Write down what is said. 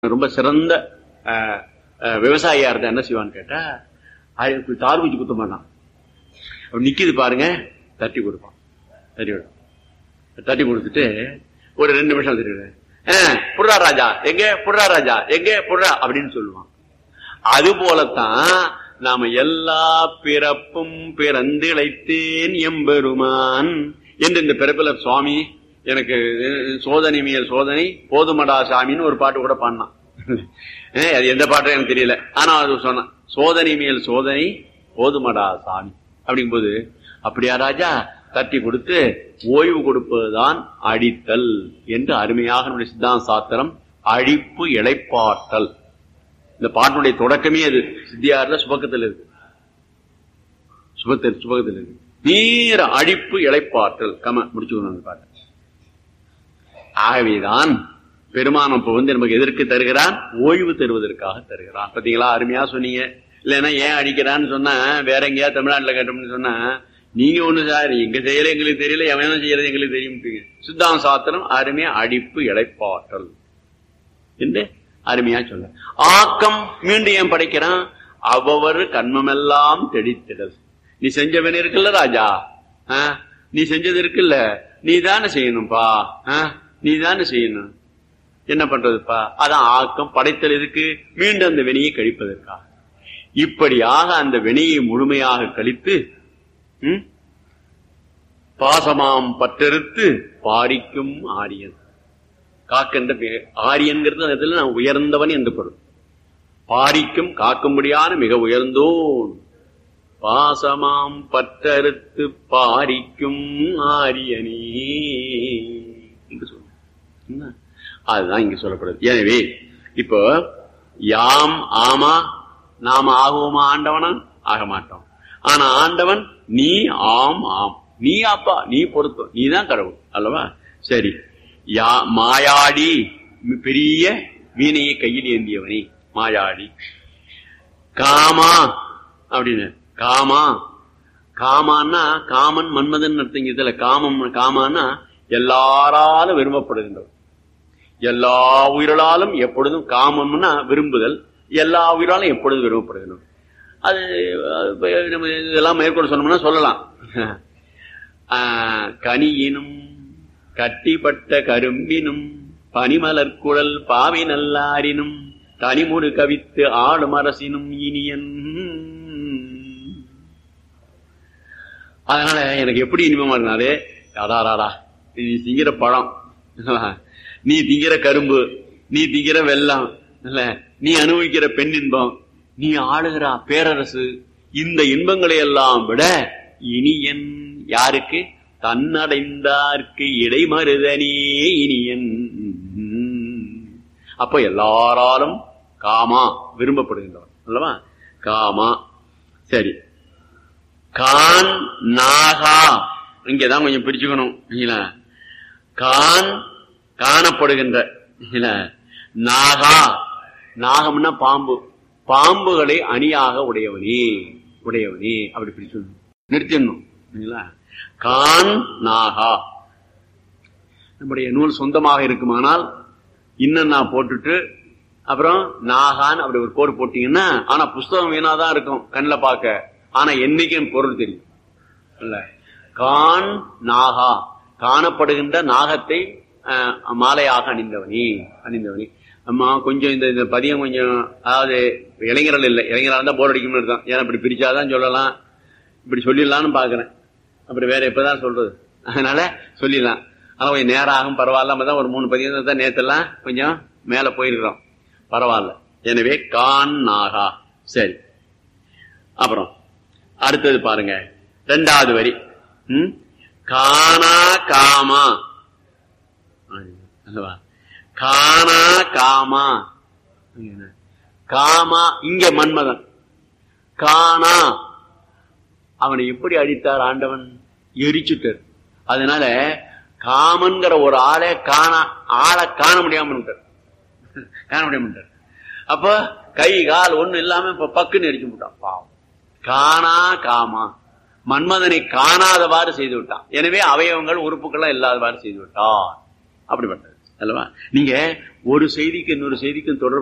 ரொம்ப சிறந்த அஹ், அஹ், விவசாயியா இருந்தா என்ன செய்வான்னு கேட்டா அதுக்கு தார் வச்சு குத்த மாட்டான் அப்படி நிக்குது பாருங்க தட்டி கொடுப்பான் தட்டி கொடுப்பான் தட்டி கொடுத்துட்டு ஒரு ரெண்டு நிமிஷம் தெரியுது புடுறா ராஜா எங்க புடுறா ராஜா எங்க புடுறா அப்படின்னு சொல்லுவான் அது போலத்தான் நாம எல்லா பிறப்பும் பிறந்திழைத்தேன் எம்பெருமான் என்று இந்த பிறப்பில சுவாமி எனக்கு அஹ், சோதனை மேல் சோதனை போதுமடா சாமின்னு ஒரு பாட்டு கூட பாடினான் அஹ், அது எந்த பாட்டும் எனக்கு தெரியல ஆனா அது சொன்னான் சோதனை மேல் சோதனை போதுமடா சாமி அப்படிங்கும்போது அப்படியா ராஜா தட்டி கொடுத்து ஓய்வு கொடுப்பதுதான் அடித்தல் என்று அருமையாக நம்முடைய சித்தாந்த சாத்திரம் அழிப்பு இழைப்பாற்றல் இந்த பாட்டினுடைய தொடக்கமே அது சித்தியார்ல சுபக்கத்தில் இருக்கு சுபத்தில் சுபகத்தில் இருக்கு நீர அழிப்பு இழைப்பாற்றல் கம முடிச்சுக்கணும் அந்த பாட்டு ஆகவேதான் பெருமானம் இப்ப வந்து நமக்கு எதற்கு தருகிறான் ஓய்வு தருவதற்காக தருகிறான் பாத்தீங்களா அருமையா சொன்னீங்க இல்லைன்னா ஏன் அடிக்கிறான்னு சொன்னா வேற எங்கேயா தமிழ்நாட்டுல கேட்டோம்னு சொன்னா நீங்க ஒண்ணு சார் எங்க செய்யல எங்களுக்கு தெரியல எவன் செய்யறது எங்களுக்கு தெரியும் சித்தாந்த சாத்திரம் அருமையா அடிப்பு இழைப்பாற்றல் என்று அருமையா சொல்ல ஆக்கம் மீண்டும் ஏன் படைக்கிறான் அவ்வவர் கண்மமெல்லாம் தெடித்திடல் நீ செஞ்சவன் இருக்குல்ல ராஜா ஆ? நீ செஞ்சது இருக்குல்ல நீ தானே செய்யணும்பா ஆ? நீ தானே செய்யணும் என்ன பண்றதுப்பா அதான் ஆக்கம் படைத்தல் இருக்கு மீண்டும் அந்த வினையை கழிப்பதற்காக இப்படியாக அந்த வினையை முழுமையாக கழித்து ம்? பாசமாம் பற்றறுத்து பாரிக்கும் ஆரியன் காக்கின்ற பெயர் ஆரியன்கிறது அந்த இடத்துல நான் உயர்ந்தவன் என்று பொருள் பாரிக்கும் காக்கும்படியான மிக உயர்ந்தோன் பாசமாம் பற்றறுத்து பாரிக்கும் ஆரியனே என்று சொல்ல என்ன? அதுதான் இங்க சொல்லப்படுது எனவே இப்போ யாம் ஆமா நாம ஆகுவோமா ஆண்டவனா ஆக மாட்டோம் ஆனா ஆண்டவன் நீ ஆம் ஆம் நீ அப்பா நீ பொருத்தம் நீ தான் கடவுள் அல்லவா சரி யா மாயாடி பெரிய வீணையை கையில் ஏந்தியவனே மாயாடி காமா அப்படின்னு காமா காமான்னா காமன் மன்மதன் அர்த்தம் இதுல காமம் காமான்னா எல்லாராலும் விரும்பப்படுகின்றவர் எல்லா உயிர்களாலும் எப்பொழுதும் காமம்னா விரும்புதல் எல்லா உயிராலும் எப்பொழுதும் விரும்பப்படுகின்றவர் அது அது இப்ப நம்ம இதெல்லாம் மேற்கொண்டு சொன்னோம்னா சொல்லலாம் ஆஹ், கனியினும் கட்டிப்பட்ட கரும்பினும் பனிமலர் குழல் பாவி நல்லாரினும் தனிமுறு கவித்து ஆளும் அரசினும் இனியன் அதனால எனக்கு எப்படி இனிமமா இருந்தாலே அடாராடா நீ திங்கிற பழம் நீ திங்கிற கரும்பு நீ திங்கிற வெள்ளம் இல்ல நீ அனுபவிக்கிற பெண் இன்பம் நீ ஆளுகிற பேரரசு இந்த இன்பங்களை எல்லாம் விட இனியன் யாருக்கு தன்னடைந்தார்க்கு இடைமருதனே இனியன் அப்ப எல்லாராலும் காமா விரும்பப்படுகின்றவன் அல்லவா காமா சரி கான் நாகா இங்கதான் கொஞ்சம் பிரிச்சுக்கணும் இல்ல கான் காணப்படுகின்ற இல்ல நாகா நாகம்னா பாம்பு பாம்புகளை அணியாக உடையவனே உடையவனே அப்படி பிரிச்சுடணும் நிறுத்திடணும் இல்லைங்களா கான் நாகா நம்முடைய நூல் சொந்தமாக இருக்குமானால் இன்னும் நான் போட்டுட்டு அப்புறம் நாகான் அப்படி ஒரு கோடு போட்டீங்கன்னா ஆனா புஸ்தகம் வீணாதான் இருக்கும் கண்ணில் பார்க்க ஆனா என்னைக்கும் பொருள் தெரியும் இல்ல கான் நாகா காணப்படுகின்ற நாகத்தை அஹ், மாலையாக அணிந்தவனே அணிந்தவனே அம்மா கொஞ்சம் இந்த இந்த பதியம் கொஞ்சம் அதாவது இளைஞர்கள் இல்லை இளைஞராக இருந்தா போர் அடிக்கும்னு அர்த்தம் ஏன்னா இப்படி பிரிச்சாதான் சொல்லலாம் இப்படி சொல்லிடலாம்னு பாக்குறேன் அப்புறம் வேற எப்பதான் சொல்றது அதனால சொல்லிடலாம் ஆனா கொஞ்சம் நேரம் ஆகும் பரவாயில்ல நம்ம தான் ஒரு மூணு பதியம் தான் நேத்தெல்லாம் கொஞ்சம் மேல போயிருக்கிறோம் பரவாயில்ல எனவே கான் நாகா சரி அப்புறம் அடுத்தது பாருங்க ரெண்டாவது வரி ம்? காணா காமா அல்லவா காணா காமா என்ன? காமா இங்க மன்மதன் காணா அவனை எப்படி அடித்தார் ஆண்டவன் எரிச்சுட்டார் அதனால காமன்கிற ஒரு ஆளை காணா ஆளை காண முடியாம விட்டார் காண முடியாம விட்டார் அப்ப கை கால் ஒண்ணு இல்லாம இப்ப பக்குன்னு எரிச்சு விட்டான் பாவம் காணா காமா மன்மதனை காணாதவாறு செய்து விட்டான் எனவே அவயவங்கள் உறுப்புகள் இல்லாதவாறு செய்து விட்டான் அப்படிப்பட்டது அல்லவா நீங்க ஒரு செய்திக்கு இன்னொரு செய்திக்கும் தொடர்பு